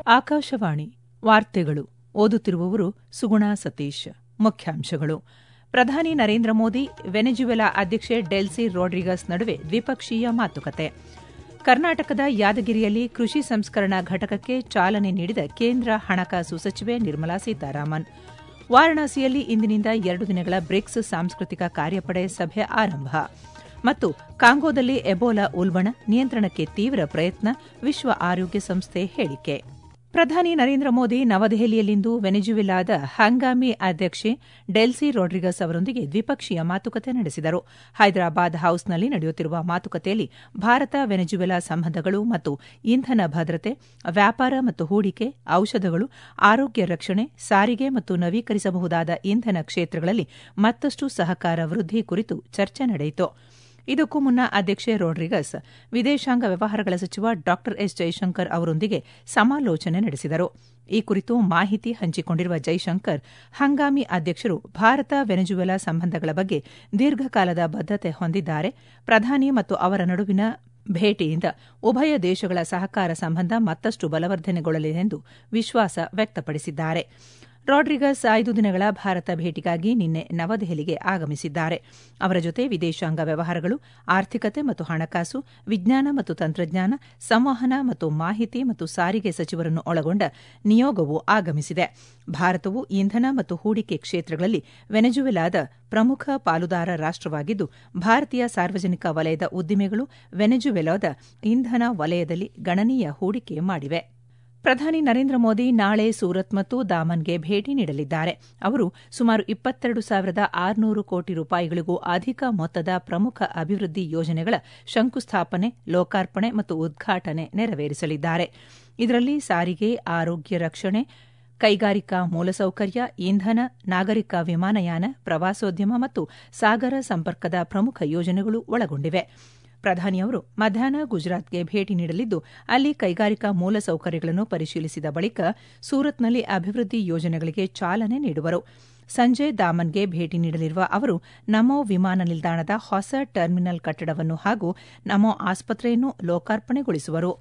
ಆಕಾಶವಾಣಿ ವಾರ್ತೆಗಳು ಓದುತ್ತಿರುವವರು ಸುಗುಣಾ ಸತೀಶ್ ಮುಖ್ಯಾಂಶಗಳು ಪ್ರಧಾನಿ ನರೇಂದ್ರ ಮೋದಿ ವೆನೆಜುವೆಲಾ ಅಧ್ಯಕ್ಷೆ ಡೆಲ್ಸಿ ರೋಡ್ರಿಗಸ್ ನಡುವೆ ದ್ವಿಪಕ್ಷೀಯ ಮಾತುಕತೆ ಕರ್ನಾಟಕದ ಯಾದಗಿರಿಯಲ್ಲಿ ಕೃಷಿ ಸಂಸ್ಕರಣಾ ಘಟಕಕ್ಕೆ ಚಾಲನೆ ನೀಡಿದ ಕೇಂದ್ರ ಹಣಕಾಸು ಸಚಿವೆ ನಿರ್ಮಲಾ ಸೀತಾರಾಮನ್ ವಾರಾಣಸಿಯಲ್ಲಿ ಇಂದಿನಿಂದ ಎರಡು ದಿನಗಳ ಬ್ರಿಕ್ಸ್ ಸಾಂಸ್ಕೃತಿಕ ಕಾರ್ಯಪಡೆ ಸಭೆ ಆರಂಭ ಮತ್ತು ಕಾಂಗೋದಲ್ಲಿ ಎಬೋಲಾ ಉಲ್ಬಣ ನಿಯಂತ್ರಣಕ್ಕೆ ತೀವ್ರ ಪ್ರಯತ್ನ ವಿಶ್ವ ಆರೋಗ್ಯ ಸಂಸ್ಥೆ ಹೇಳಿಕೆ ಪ್ರಧಾನಿ ನರೇಂದ್ರ ಮೋದಿ ನವದೆಹಲಿಯಲ್ಲಿಂದು ವೆನೆಜುವೆಲಾದ ಹಂಗಾಮಿ ಅಧ್ಯಕ್ಷೆ ಡೆಲ್ಸಿ ರೋಡ್ರಿಗಸ್ ಅವರೊಂದಿಗೆ ದ್ವಿಪಕ್ಷೀಯ ಮಾತುಕತೆ ನಡೆಸಿದರು ಹೈದರಾಬಾದ್ ಹೌಸ್ನಲ್ಲಿ ನಡೆಯುತ್ತಿರುವ ಮಾತುಕತೆಯಲ್ಲಿ ಭಾರತ ವೆನೆಜುವೆಲಾ ಸಂಬಂಧಗಳು ಮತ್ತು ಇಂಧನ ಭದ್ರತೆ ವ್ಯಾಪಾರ ಮತ್ತು ಹೂಡಿಕೆ ಔಷಧಗಳು ಆರೋಗ್ಯ ರಕ್ಷಣೆ ಸಾರಿಗೆ ಮತ್ತು ನವೀಕರಿಸಬಹುದಾದ ಇಂಧನ ಕ್ಷೇತ್ರಗಳಲ್ಲಿ ಮತ್ತಷ್ಟು ಸಹಕಾರ ವೃದ್ಧಿ ಕುರಿತು ಚರ್ಚೆ ನಡೆಯಿತು ಇದಕ್ಕೂ ಮುನ್ನ ಅಧ್ಯಕ್ಷೆ ರೋಡ್ರಿಗಸ್ ವಿದೇಶಾಂಗ ವ್ಯವಹಾರಗಳ ಸಚಿವ ಡಾ ಎಸ್ ಜೈಶಂಕರ್ ಅವರೊಂದಿಗೆ ಸಮಾಲೋಚನೆ ನಡೆಸಿದರು ಈ ಕುರಿತು ಮಾಹಿತಿ ಹಂಚಿಕೊಂಡಿರುವ ಜೈಶಂಕರ್ ಹಂಗಾಮಿ ಅಧ್ಯಕ್ಷರು ಭಾರತ ವೆನೆಜುವೆಲಾ ಸಂಬಂಧಗಳ ಬಗ್ಗೆ ದೀರ್ಘಕಾಲದ ಬದ್ದತೆ ಹೊಂದಿದ್ದಾರೆ ಪ್ರಧಾನಿ ಮತ್ತು ಅವರ ನಡುವಿನ ಭೇಟಿಯಿಂದ ಉಭಯ ದೇಶಗಳ ಸಹಕಾರ ಸಂಬಂಧ ಮತ್ತಷ್ಟು ಬಲವರ್ಧನೆಗೊಳ್ಳಲಿದೆ ಎಂದು ವಿಶ್ವಾಸ ವ್ಯಕ್ತಪಡಿಸಿದ್ದಾರೆ ರಾಡ್ರಿಗಸ್ ಐದು ದಿನಗಳ ಭಾರತ ಭೇಟಿಗಾಗಿ ನಿನ್ನೆ ನವದೆಹಲಿಗೆ ಆಗಮಿಸಿದ್ದಾರೆ ಅವರ ಜೊತೆ ವಿದೇಶಾಂಗ ವ್ಯವಹಾರಗಳು ಆರ್ಥಿಕತೆ ಮತ್ತು ಹಣಕಾಸು ವಿಜ್ಞಾನ ಮತ್ತು ತಂತ್ರಜ್ಞಾನ ಸಂವಹನ ಮತ್ತು ಮಾಹಿತಿ ಮತ್ತು ಸಾರಿಗೆ ಸಚಿವರನ್ನು ಒಳಗೊಂಡ ನಿಯೋಗವು ಆಗಮಿಸಿದೆ ಭಾರತವು ಇಂಧನ ಮತ್ತು ಹೂಡಿಕೆ ಕ್ಷೇತ್ರಗಳಲ್ಲಿ ವೆನೆಜುವೆಲಾದ ಪ್ರಮುಖ ಪಾಲುದಾರ ರಾಷ್ಟವಾಗಿದ್ದು ಭಾರತೀಯ ಸಾರ್ವಜನಿಕ ವಲಯದ ಉದ್ದಿಮೆಗಳು ವೆನೆಜುವೆಲಾದ ಇಂಧನ ವಲಯದಲ್ಲಿ ಗಣನೀಯ ಹೂಡಿಕೆ ಮಾಡಿವೆ ಪ್ರಧಾನಿ ನರೇಂದ್ರ ಮೋದಿ ನಾಳೆ ಸೂರತ್ ಮತ್ತು ದಾಮನ್ಗೆ ಭೇಟಿ ನೀಡಲಿದ್ದಾರೆ ಅವರು ಸುಮಾರು ಇಪ್ಪತ್ತೆರಡು ಸಾವಿರದ ಆರುನೂರು ಕೋಟಿ ರೂಪಾಯಿಗಳಿಗೂ ಅಧಿಕ ಮೊತ್ತದ ಪ್ರಮುಖ ಅಭಿವೃದ್ಧಿ ಯೋಜನೆಗಳ ಶಂಕುಸ್ಥಾಪನೆ ಲೋಕಾರ್ಪಣೆ ಮತ್ತು ಉದ್ಘಾಟನೆ ನೆರವೇರಿಸಲಿದ್ದಾರೆ ಇದರಲ್ಲಿ ಸಾರಿಗೆ ಆರೋಗ್ಯ ರಕ್ಷಣೆ ಕೈಗಾರಿಕಾ ಮೂಲಸೌಕರ್ಯ ಇಂಧನ ನಾಗರಿಕ ವಿಮಾನಯಾನ ಪ್ರವಾಸೋದ್ಯಮ ಮತ್ತು ಸಾಗರ ಸಂಪರ್ಕದ ಪ್ರಮುಖ ಯೋಜನೆಗಳು ಒಳಗೊಂಡಿವೆ ಪ್ರಧಾನಿಯವರು ಮಧ್ಯಾಹ್ನ ಗುಜರಾತ್ಗೆ ಭೇಟಿ ನೀಡಲಿದ್ದು ಅಲ್ಲಿ ಕೈಗಾರಿಕಾ ಮೂಲಸೌಕರ್ಯಗಳನ್ನು ಪರಿಶೀಲಿಸಿದ ಬಳಿಕ ಸೂರತ್ನಲ್ಲಿ ಅಭಿವೃದ್ಧಿ ಯೋಜನೆಗಳಿಗೆ ಚಾಲನೆ ನೀಡುವರು ಸಂಜೆ ದಾಮನ್ಗೆ ಭೇಟಿ ನೀಡಲಿರುವ ಅವರು ನಮೋ ವಿಮಾನ ನಿಲ್ದಾಣದ ಹೊಸ ಟರ್ಮಿನಲ್ ಕಟ್ಟಡವನ್ನು ಹಾಗೂ ನಮೋ ಆಸ್ಪತ್ರೆಯನ್ನು ಲೋಕಾರ್ಪಣೆಗೊಳಿಸುವರು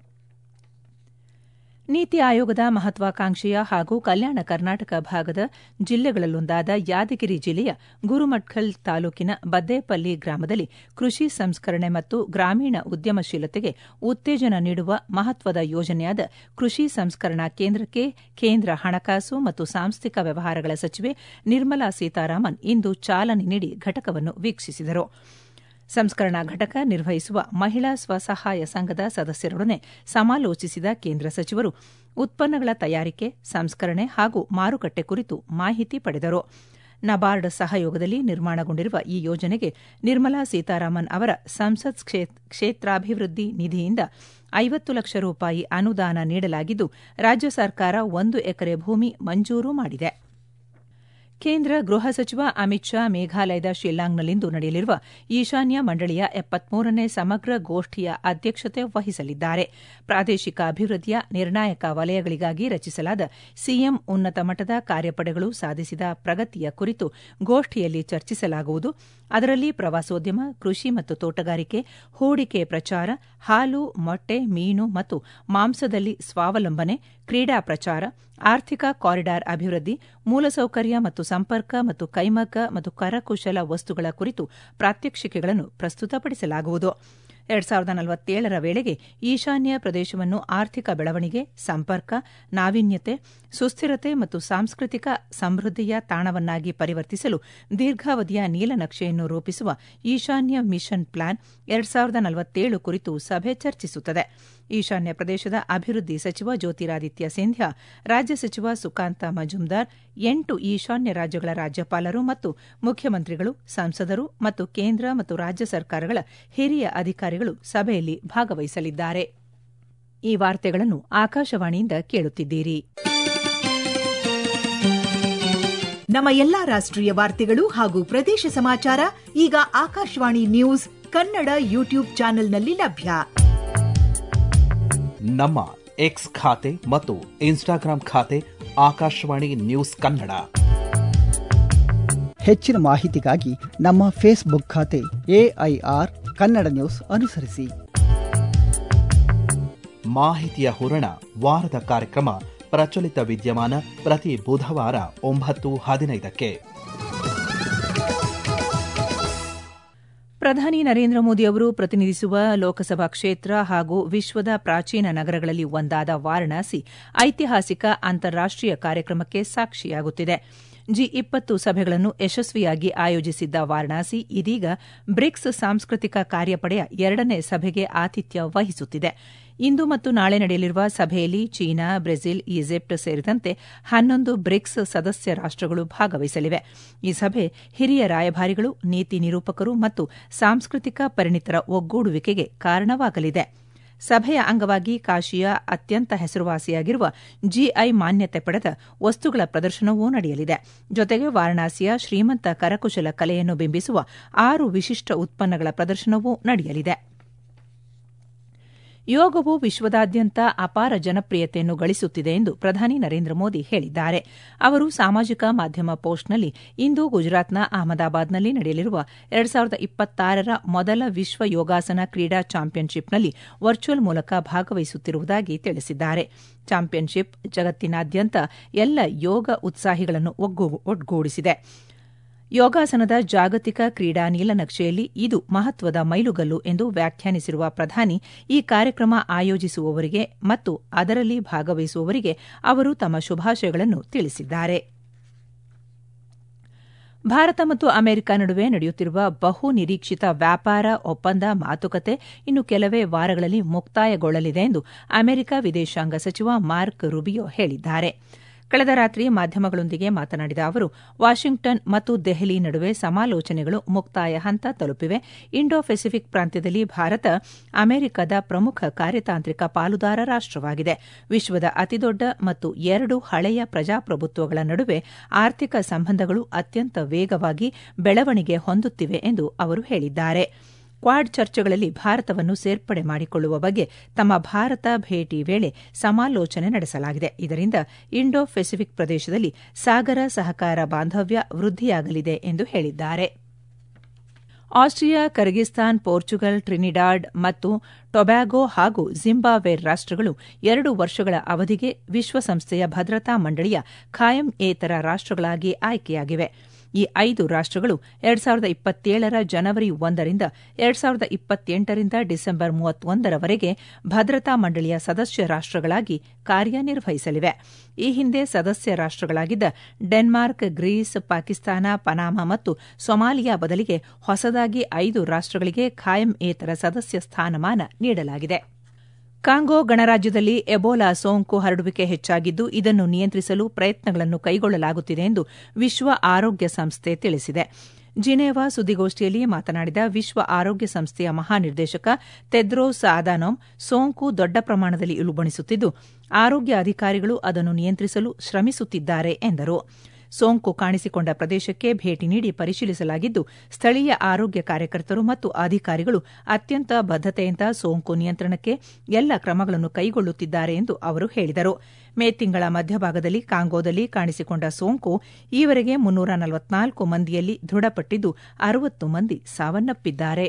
ನೀತಿ ಆಯೋಗದ ಮಹತ್ವಾಕಾಂಕ್ಷೆಯ ಹಾಗೂ ಕಲ್ಯಾಣ ಕರ್ನಾಟಕ ಭಾಗದ ಜಿಲ್ಲೆಗಳಲ್ಲೊಂದಾದ ಯಾದಗಿರಿ ಜಿಲ್ಲೆಯ ಗುರುಮಠ್ಕಲ್ ತಾಲೂಕಿನ ಬದ್ದೇಪಲ್ಲಿ ಗ್ರಾಮದಲ್ಲಿ ಕೃಷಿ ಸಂಸ್ಕರಣೆ ಮತ್ತು ಗ್ರಾಮೀಣ ಉದ್ಯಮಶೀಲತೆಗೆ ಉತ್ತೇಜನ ನೀಡುವ ಮಹತ್ವದ ಯೋಜನೆಯಾದ ಕೃಷಿ ಸಂಸ್ಕರಣಾ ಕೇಂದ್ರಕ್ಕೆ ಕೇಂದ್ರ ಹಣಕಾಸು ಮತ್ತು ಸಾಂಸ್ಥಿಕ ವ್ಯವಹಾರಗಳ ಸಚಿವೆ ನಿರ್ಮಲಾ ಸೀತಾರಾಮನ್ ಇಂದು ಚಾಲನೆ ನೀಡಿ ಘಟಕವನ್ನು ವೀಕ್ಷಿಸಿದರು ಸಂಸ್ಕರಣಾ ಘಟಕ ನಿರ್ವಹಿಸುವ ಮಹಿಳಾ ಸ್ವಸಹಾಯ ಸಂಘದ ಸದಸ್ಯರೊಡನೆ ಸಮಾಲೋಚಿಸಿದ ಕೇಂದ್ರ ಸಚಿವರು ಉತ್ಪನ್ನಗಳ ತಯಾರಿಕೆ ಸಂಸ್ಕರಣೆ ಹಾಗೂ ಮಾರುಕಟ್ಟೆ ಕುರಿತು ಮಾಹಿತಿ ಪಡೆದರು ನಬಾರ್ಡ್ ಸಹಯೋಗದಲ್ಲಿ ನಿರ್ಮಾಣಗೊಂಡಿರುವ ಈ ಯೋಜನೆಗೆ ನಿರ್ಮಲಾ ಸೀತಾರಾಮನ್ ಅವರ ಸಂಸತ್ ಕ್ಷೇತ್ರಾಭಿವೃದ್ಧಿ ನಿಧಿಯಿಂದ ಐವತ್ತು ಲಕ್ಷ ರೂಪಾಯಿ ಅನುದಾನ ನೀಡಲಾಗಿದ್ದು ರಾಜ್ಯ ಸರ್ಕಾರ ಒಂದು ಎಕರೆ ಭೂಮಿ ಮಂಜೂರು ಮಾಡಿದೆ ಕೇಂದ್ರ ಗೃಹ ಸಚಿವ ಅಮಿತ್ ಶಾ ಮೇಘಾಲಯದ ಶಿಲ್ಲಾಂಗ್ನಲ್ಲಿಂದು ನಡೆಯಲಿರುವ ಈಶಾನ್ಯ ಮಂಡಳಿಯ ಎಪ್ಪತ್ಮೂರನೇ ಸಮಗ್ರ ಗೋಷ್ಠಿಯ ಅಧ್ಯಕ್ಷತೆ ವಹಿಸಲಿದ್ದಾರೆ ಪ್ರಾದೇಶಿಕ ಅಭಿವೃದ್ಧಿಯ ನಿರ್ಣಾಯಕ ವಲಯಗಳಿಗಾಗಿ ರಚಿಸಲಾದ ಸಿಎಂ ಉನ್ನತ ಮಟ್ಟದ ಕಾರ್ಯಪಡೆಗಳು ಸಾಧಿಸಿದ ಪ್ರಗತಿಯ ಕುರಿತು ಗೋಷ್ಠಿಯಲ್ಲಿ ಚರ್ಚಿಸಲಾಗುವುದು ಅದರಲ್ಲಿ ಪ್ರವಾಸೋದ್ಯಮ ಕೃಷಿ ಮತ್ತು ತೋಟಗಾರಿಕೆ ಹೂಡಿಕೆ ಪ್ರಚಾರ ಹಾಲು ಮೊಟ್ಟೆ ಮೀನು ಮತ್ತು ಮಾಂಸದಲ್ಲಿ ಸ್ವಾವಲಂಬನೆ ಕ್ರೀಡಾ ಪ್ರಚಾರ ಆರ್ಥಿಕ ಕಾರಿಡಾರ್ ಅಭಿವೃದ್ಧಿ ಮೂಲಸೌಕರ್ಯ ಮತ್ತು ಸಂಪರ್ಕ ಮತ್ತು ಕೈಮಗ್ಗ ಮತ್ತು ಕರಕುಶಲ ವಸ್ತುಗಳ ಕುರಿತು ಪ್ರಾತ್ಯಕ್ಷಿಕೆಗಳನ್ನು ಪ್ರಸ್ತುತಪಡಿಸಲಾಗುವುದು ಎರಡ್ ಸಾವಿರದ ನಲವತ್ತೇಳರ ವೇಳೆಗೆ ಈಶಾನ್ಯ ಪ್ರದೇಶವನ್ನು ಆರ್ಥಿಕ ಬೆಳವಣಿಗೆ ಸಂಪರ್ಕ ನಾವೀನ್ಯತೆ ಸುಸ್ಥಿರತೆ ಮತ್ತು ಸಾಂಸ್ಕೃತಿಕ ಸಮೃದ್ಧಿಯ ತಾಣವನ್ನಾಗಿ ಪರಿವರ್ತಿಸಲು ದೀರ್ಘಾವಧಿಯ ನೀಲನಕ್ಷೆಯನ್ನು ರೂಪಿಸುವ ಈಶಾನ್ಯ ಮಿಷನ್ ಪ್ಲಾನ್ ಎರಡ್ ಸಾವಿರದ ನಲವತ್ತೇಳು ಕುರಿತು ಸಭೆ ಚರ್ಚಿಸುತ್ತದೆ ಈಶಾನ್ಯ ಪ್ರದೇಶದ ಅಭಿವೃದ್ಧಿ ಸಚಿವ ಜ್ಯೋತಿರಾದಿತ್ಯ ಸಿಂಧ್ಯಾ ರಾಜ್ಯ ಸಚಿವ ಸುಕಾಂತ ಮಜುಮ್ದಾರ್ ಎಂಟು ಈಶಾನ್ಯ ರಾಜ್ಯಗಳ ರಾಜ್ಯಪಾಲರು ಮತ್ತು ಮುಖ್ಯಮಂತ್ರಿಗಳು ಸಂಸದರು ಮತ್ತು ಕೇಂದ್ರ ಮತ್ತು ರಾಜ್ಯ ಸರ್ಕಾರಗಳ ಹಿರಿಯ ಅಧಿಕಾರಿಗಳು ಸಭೆಯಲ್ಲಿ ಭಾಗವಹಿಸಲಿದ್ದಾರೆ ಈ ವಾರ್ತೆಗಳನ್ನು ಆಕಾಶವಾಣಿಯಿಂದ ಕೇಳುತ್ತಿದ್ದೀರಿ ನಮ್ಮ ಎಲ್ಲಾ ರಾಷ್ಟ್ರೀಯ ವಾರ್ತೆಗಳು ಹಾಗೂ ಪ್ರದೇಶ ಸಮಾಚಾರ ಈಗ ಆಕಾಶವಾಣಿ ನ್ಯೂಸ್ ಕನ್ನಡ ಯೂಟ್ಯೂಬ್ ಚಾನೆಲ್ನಲ್ಲಿ ಲಭ್ಯ ನಮ್ಮ ಎಕ್ಸ್ ಖಾತೆ ಮತ್ತು ಇನ್ಸ್ಟಾಗ್ರಾಂ ಖಾತೆ ಆಕಾಶವಾಣಿ ನ್ಯೂಸ್ ಕನ್ನಡ ಹೆಚ್ಚಿನ ಮಾಹಿತಿಗಾಗಿ ನಮ್ಮ ಫೇಸ್ಬುಕ್ ಖಾತೆ ಎಐಆರ್ ಕನ್ನಡ ನ್ಯೂಸ್ ಅನುಸರಿಸಿ ಮಾಹಿತಿಯ ಹೂರಣ ವಾರದ ಕಾರ್ಯಕ್ರಮ ಪ್ರಚಲಿತ ವಿದ್ಯಮಾನ ಪ್ರತಿ ಬುಧವಾರ ಒಂಬತ್ತು ಹದಿನೈದಕ್ಕೆ ಪ್ರಧಾನಿ ನರೇಂದ್ರ ಮೋದಿ ಅವರು ಪ್ರತಿನಿಧಿಸುವ ಲೋಕಸಭಾ ಕ್ಷೇತ್ರ ಹಾಗೂ ವಿಶ್ವದ ಪ್ರಾಚೀನ ನಗರಗಳಲ್ಲಿ ಒಂದಾದ ವಾರಣಾಸಿ ಐತಿಹಾಸಿಕ ಅಂತಾರಾಷ್ಟೀಯ ಕಾರ್ಯಕ್ರಮಕ್ಕೆ ಸಾಕ್ಷಿಯಾಗುತ್ತಿದೆ ಜಿ ಇಪ್ಪತ್ತು ಸಭೆಗಳನ್ನು ಯಶಸ್ವಿಯಾಗಿ ಆಯೋಜಿಸಿದ್ದ ವಾರಣಾಸಿ ಇದೀಗ ಬ್ರಿಕ್ಸ್ ಸಾಂಸ್ಕೃತಿಕ ಕಾರ್ಯಪಡೆಯ ಎರಡನೇ ಸಭೆಗೆ ಆತಿಥ್ಯ ವಹಿಸುತ್ತಿದೆ ಇಂದು ಮತ್ತು ನಾಳೆ ನಡೆಯಲಿರುವ ಸಭೆಯಲ್ಲಿ ಚೀನಾ ಬ್ರೆಜಿಲ್ ಈಜಿಪ್ಟ್ ಸೇರಿದಂತೆ ಹನ್ನೊಂದು ಬ್ರಿಕ್ಸ್ ಸದಸ್ಯ ರಾಷ್ಟಗಳು ಭಾಗವಹಿಸಲಿವೆ ಈ ಸಭೆ ಹಿರಿಯ ರಾಯಭಾರಿಗಳು ನೀತಿ ನಿರೂಪಕರು ಮತ್ತು ಸಾಂಸ್ಕೃತಿಕ ಪರಿಣಿತರ ಒಗ್ಗೂಡುವಿಕೆಗೆ ಕಾರಣವಾಗಲಿದೆ ಸಭೆಯ ಅಂಗವಾಗಿ ಕಾಶಿಯ ಅತ್ಯಂತ ಹೆಸರುವಾಸಿಯಾಗಿರುವ ಜಿಐ ಮಾನ್ಯತೆ ಪಡೆದ ವಸ್ತುಗಳ ಪ್ರದರ್ಶನವೂ ನಡೆಯಲಿದೆ ಜೊತೆಗೆ ವಾರಣಾಸಿಯ ಶ್ರೀಮಂತ ಕರಕುಶಲ ಕಲೆಯನ್ನು ಬಿಂಬಿಸುವ ಆರು ವಿಶಿಷ್ಟ ಉತ್ಪನ್ನಗಳ ಪ್ರದರ್ಶನವೂ ನಡೆಯಲಿದೆ ಯೋಗವು ವಿಶ್ವದಾದ್ಯಂತ ಅಪಾರ ಜನಪ್ರಿಯತೆಯನ್ನು ಗಳಿಸುತ್ತಿದೆ ಎಂದು ಪ್ರಧಾನಿ ನರೇಂದ್ರ ಮೋದಿ ಹೇಳಿದ್ದಾರೆ ಅವರು ಸಾಮಾಜಿಕ ಮಾಧ್ಯಮ ಪೋಸ್ಟ್ನಲ್ಲಿ ಇಂದು ಗುಜರಾತ್ನ ಅಹಮದಾಬಾದ್ನಲ್ಲಿ ನಡೆಯಲಿರುವ ಎರಡು ಸಾವಿರದ ಇಪ್ಪತ್ತಾರರ ಮೊದಲ ವಿಶ್ವ ಯೋಗಾಸನ ಕ್ರೀಡಾ ಚಾಂಪಿಯನ್ಶಿಪ್ನಲ್ಲಿ ವರ್ಚುವಲ್ ಮೂಲಕ ಭಾಗವಹಿಸುತ್ತಿರುವುದಾಗಿ ತಿಳಿಸಿದ್ದಾರೆ ಚಾಂಪಿಯನ್ಶಿಪ್ ಜಗತ್ತಿನಾದ್ಯಂತ ಎಲ್ಲ ಯೋಗ ಉತ್ಸಾಹಿಗಳನ್ನು ಒಗ್ಗೂಡಿಸಿದೆ ಯೋಗಾಸನದ ಜಾಗತಿಕ ಕ್ರೀಡಾ ನೀಲನಕ್ಷೆಯಲ್ಲಿ ಇದು ಮಹತ್ವದ ಮೈಲುಗಲ್ಲು ಎಂದು ವ್ಯಾಖ್ಯಾನಿಸಿರುವ ಪ್ರಧಾನಿ ಈ ಕಾರ್ಯಕ್ರಮ ಆಯೋಜಿಸುವವರಿಗೆ ಮತ್ತು ಅದರಲ್ಲಿ ಭಾಗವಹಿಸುವವರಿಗೆ ಅವರು ತಮ್ಮ ಶುಭಾಶಯಗಳನ್ನು ತಿಳಿಸಿದ್ದಾರೆ ಭಾರತ ಮತ್ತು ಅಮೆರಿಕ ನಡುವೆ ನಡೆಯುತ್ತಿರುವ ಬಹು ನಿರೀಕ್ಷಿತ ವ್ಯಾಪಾರ ಒಪ್ಪಂದ ಮಾತುಕತೆ ಇನ್ನು ಕೆಲವೇ ವಾರಗಳಲ್ಲಿ ಮುಕ್ತಾಯಗೊಳ್ಳಲಿದೆ ಎಂದು ಅಮೆರಿಕ ವಿದೇಶಾಂಗ ಸಚಿವ ಮಾರ್ಕ್ ರುಬಿಯೋ ಹೇಳಿದ್ದಾರೆ ಕಳೆದ ರಾತ್ರಿ ಮಾಧ್ಯಮಗಳೊಂದಿಗೆ ಮಾತನಾಡಿದ ಅವರು ವಾಷಿಂಗ್ಟನ್ ಮತ್ತು ದೆಹಲಿ ನಡುವೆ ಸಮಾಲೋಚನೆಗಳು ಮುಕ್ತಾಯ ಹಂತ ತಲುಪಿವೆ ಇಂಡೋ ಪೆಸಿಫಿಕ್ ಪ್ರಾಂತ್ಯದಲ್ಲಿ ಭಾರತ ಅಮೆರಿಕದ ಪ್ರಮುಖ ಕಾರ್ಯತಾಂತ್ರಿಕ ಪಾಲುದಾರ ರಾಷ್ಟವಾಗಿದೆ ವಿಶ್ವದ ಅತಿದೊಡ್ಡ ಮತ್ತು ಎರಡು ಹಳೆಯ ಪ್ರಜಾಪ್ರಭುತ್ವಗಳ ನಡುವೆ ಆರ್ಥಿಕ ಸಂಬಂಧಗಳು ಅತ್ಯಂತ ವೇಗವಾಗಿ ಬೆಳವಣಿಗೆ ಹೊಂದುತ್ತಿವೆ ಎಂದು ಅವರು ಹೇಳಿದ್ದಾರೆ ಕ್ವಾಡ್ ಚರ್ಚೆಗಳಲ್ಲಿ ಭಾರತವನ್ನು ಸೇರ್ಪಡೆ ಮಾಡಿಕೊಳ್ಳುವ ಬಗ್ಗೆ ತಮ್ಮ ಭಾರತ ಭೇಟಿ ವೇಳೆ ಸಮಾಲೋಚನೆ ನಡೆಸಲಾಗಿದೆ ಇದರಿಂದ ಇಂಡೋ ಪೆಸಿಫಿಕ್ ಪ್ರದೇಶದಲ್ಲಿ ಸಾಗರ ಸಹಕಾರ ಬಾಂಧವ್ಯ ವೃದ್ಧಿಯಾಗಲಿದೆ ಎಂದು ಹೇಳಿದ್ದಾರೆ ಆಸ್ಟ್ರಿಯಾ ಕರ್ಗಿಸ್ತಾನ್ ಪೋರ್ಚುಗಲ್ ಟ್ರಿನಿಡಾಡ್ ಮತ್ತು ಟೊಬ್ಯಾಗೊ ಹಾಗೂ ಜಿಂಬಾಬ್ವೆ ರಾಷ್ಟಗಳು ಎರಡು ವರ್ಷಗಳ ಅವಧಿಗೆ ವಿಶ್ವಸಂಸ್ಥೆಯ ಭದ್ರತಾ ಮಂಡಳಿಯ ಖಾಯಂ ಏತರ ರಾಷ್ಟಗಳಾಗಿ ಆಯ್ಕೆಯಾಗಿವೆ ಈ ಐದು ರಾಷ್ಟಗಳು ಎರಡು ಸಾವಿರದ ಇಪ್ಪತ್ತೇಳರ ಜನವರಿ ಒಂದರಿಂದ ಎರಡು ಸಾವಿರದ ಇಪ್ಪತ್ತೆಂಟರಿಂದ ಡಿಸೆಂಬರ್ ಮೂವತ್ತೊಂದರವರೆಗೆ ಭದ್ರತಾ ಮಂಡಳಿಯ ಸದಸ್ಯ ರಾಷ್ಟಗಳಾಗಿ ಕಾರ್ಯನಿರ್ವಹಿಸಲಿವೆ ಈ ಹಿಂದೆ ಸದಸ್ಯ ರಾಷ್ಟಗಳಾಗಿದ್ದ ಡೆನ್ಮಾರ್ಕ್ ಗ್ರೀಸ್ ಪಾಕಿಸ್ತಾನ ಪನಾಮಾ ಮತ್ತು ಸೊಮಾಲಿಯಾ ಬದಲಿಗೆ ಹೊಸದಾಗಿ ಐದು ರಾಷ್ಟಗಳಿಗೆ ಖಾಯಂ ಏತರ ಸದಸ್ಯ ಸ್ಥಾನಮಾನ ನೀಡಲಾಗಿದೆ ಕಾಂಗೋ ಗಣರಾಜ್ಯದಲ್ಲಿ ಎಬೋಲಾ ಸೋಂಕು ಹರಡುವಿಕೆ ಹೆಚ್ಚಾಗಿದ್ದು ಇದನ್ನು ನಿಯಂತ್ರಿಸಲು ಪ್ರಯತ್ನಗಳನ್ನು ಕೈಗೊಳ್ಳಲಾಗುತ್ತಿದೆ ಎಂದು ವಿಶ್ವ ಆರೋಗ್ಯ ಸಂಸ್ಥೆ ತಿಳಿಸಿದೆ ಜಿನೇವಾ ಸುದ್ದಿಗೋಷ್ಠಿಯಲ್ಲಿ ಮಾತನಾಡಿದ ವಿಶ್ವ ಆರೋಗ್ಯ ಸಂಸ್ಥೆಯ ಮಹಾನಿರ್ದೇಶಕ ತೆದ್ರೋಸ್ ಆದಾನೋಮ್ ಸೋಂಕು ದೊಡ್ಡ ಪ್ರಮಾಣದಲ್ಲಿ ಇಳುಬಣಿಸುತ್ತಿದ್ದು ಆರೋಗ್ಯ ಅಧಿಕಾರಿಗಳು ಅದನ್ನು ನಿಯಂತ್ರಿಸಲು ಶ್ರಮಿಸುತ್ತಿದ್ದಾರೆ ಎಂದರು ಸೋಂಕು ಕಾಣಿಸಿಕೊಂಡ ಪ್ರದೇಶಕ್ಕೆ ಭೇಟಿ ನೀಡಿ ಪರಿಶೀಲಿಸಲಾಗಿದ್ದು ಸ್ಥಳೀಯ ಆರೋಗ್ಯ ಕಾರ್ಯಕರ್ತರು ಮತ್ತು ಅಧಿಕಾರಿಗಳು ಅತ್ಯಂತ ಬದ್ದತೆಯಿಂದ ಸೋಂಕು ನಿಯಂತ್ರಣಕ್ಕೆ ಎಲ್ಲ ಕ್ರಮಗಳನ್ನು ಕೈಗೊಳ್ಳುತ್ತಿದ್ದಾರೆ ಎಂದು ಅವರು ಹೇಳಿದರು ಮೇ ತಿಂಗಳ ಮಧ್ಯಭಾಗದಲ್ಲಿ ಕಾಂಗೋದಲ್ಲಿ ಕಾಣಿಸಿಕೊಂಡ ಸೋಂಕು ಈವರೆಗೆ ಮುನ್ನೂರ ನಲವತ್ನಾಲ್ಕು ಮಂದಿಯಲ್ಲಿ ದೃಢಪಟ್ಟಿದ್ದು ಅರವತ್ತು ಮಂದಿ ಸಾವನ್ನಪ್ಪಿದ್ದಾರೆ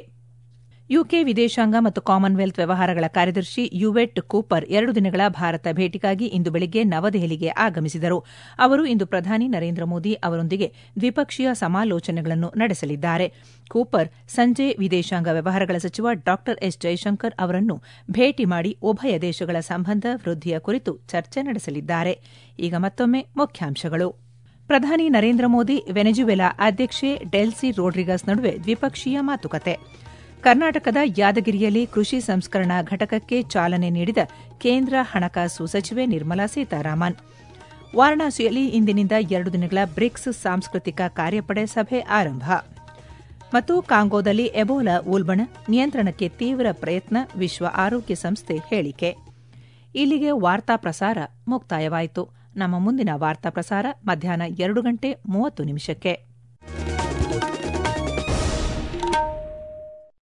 ಯುಕೆ ವಿದೇಶಾಂಗ ಮತ್ತು ಕಾಮನ್ವೆಲ್ತ್ ವ್ಯವಹಾರಗಳ ಕಾರ್ಯದರ್ಶಿ ಯುವೆಟ್ ಕೂಪರ್ ಎರಡು ದಿನಗಳ ಭಾರತ ಭೇಟಿಗಾಗಿ ಇಂದು ಬೆಳಗ್ಗೆ ನವದೆಹಲಿಗೆ ಆಗಮಿಸಿದರು ಅವರು ಇಂದು ಪ್ರಧಾನಿ ನರೇಂದ್ರ ಮೋದಿ ಅವರೊಂದಿಗೆ ದ್ವಿಪಕ್ಷೀಯ ಸಮಾಲೋಚನೆಗಳನ್ನು ನಡೆಸಲಿದ್ದಾರೆ ಕೂಪರ್ ಸಂಜೆ ವಿದೇಶಾಂಗ ವ್ಯವಹಾರಗಳ ಸಚಿವ ಡಾ ಎಸ್ ಜೈಶಂಕರ್ ಅವರನ್ನು ಭೇಟಿ ಮಾಡಿ ಉಭಯ ದೇಶಗಳ ಸಂಬಂಧ ವೃದ್ಧಿಯ ಕುರಿತು ಚರ್ಚೆ ನಡೆಸಲಿದ್ದಾರೆ ಈಗ ಮತ್ತೊಮ್ಮೆ ಮುಖ್ಯಾಂಶಗಳು ಪ್ರಧಾನಿ ನರೇಂದ್ರ ಮೋದಿ ವೆನೆಜುವೆಲಾ ಅಧ್ಯಕ್ಷೆ ಡೆಲ್ಸಿ ರೋಡ್ರಿಗಸ್ ನಡುವೆ ದ್ವಿಪಕ್ಷೀಯ ಮಾತುಕತೆ ಕರ್ನಾಟಕದ ಯಾದಗಿರಿಯಲ್ಲಿ ಕೃಷಿ ಸಂಸ್ಕರಣಾ ಘಟಕಕ್ಕೆ ಚಾಲನೆ ನೀಡಿದ ಕೇಂದ್ರ ಹಣಕಾಸು ಸಚಿವೆ ನಿರ್ಮಲಾ ಸೀತಾರಾಮನ್ ವಾರಣಾಸಿಯಲ್ಲಿ ಇಂದಿನಿಂದ ಎರಡು ದಿನಗಳ ಬ್ರಿಕ್ಸ್ ಸಾಂಸ್ಕೃತಿಕ ಕಾರ್ಯಪಡೆ ಸಭೆ ಆರಂಭ ಮತ್ತು ಕಾಂಗೋದಲ್ಲಿ ಎಬೋಲಾ ಉಲ್ಬಣ ನಿಯಂತ್ರಣಕ್ಕೆ ತೀವ್ರ ಪ್ರಯತ್ನ ವಿಶ್ವ ಆರೋಗ್ಯ ಸಂಸ್ಥೆ ಹೇಳಿಕೆ ಇಲ್ಲಿಗೆ ವಾರ್ತಾ ಪ್ರಸಾರ ಮುಕ್ತಾಯವಾಯಿತು ನಮ್ಮ ಮುಂದಿನ ವಾರ್ತಾ ಪ್ರಸಾರ ಮಧ್ಯಾಹ್ನ ಎರಡು ಗಂಟೆ ಮೂವತ್ತು ನಿಮಿಷಕ್ಕೆ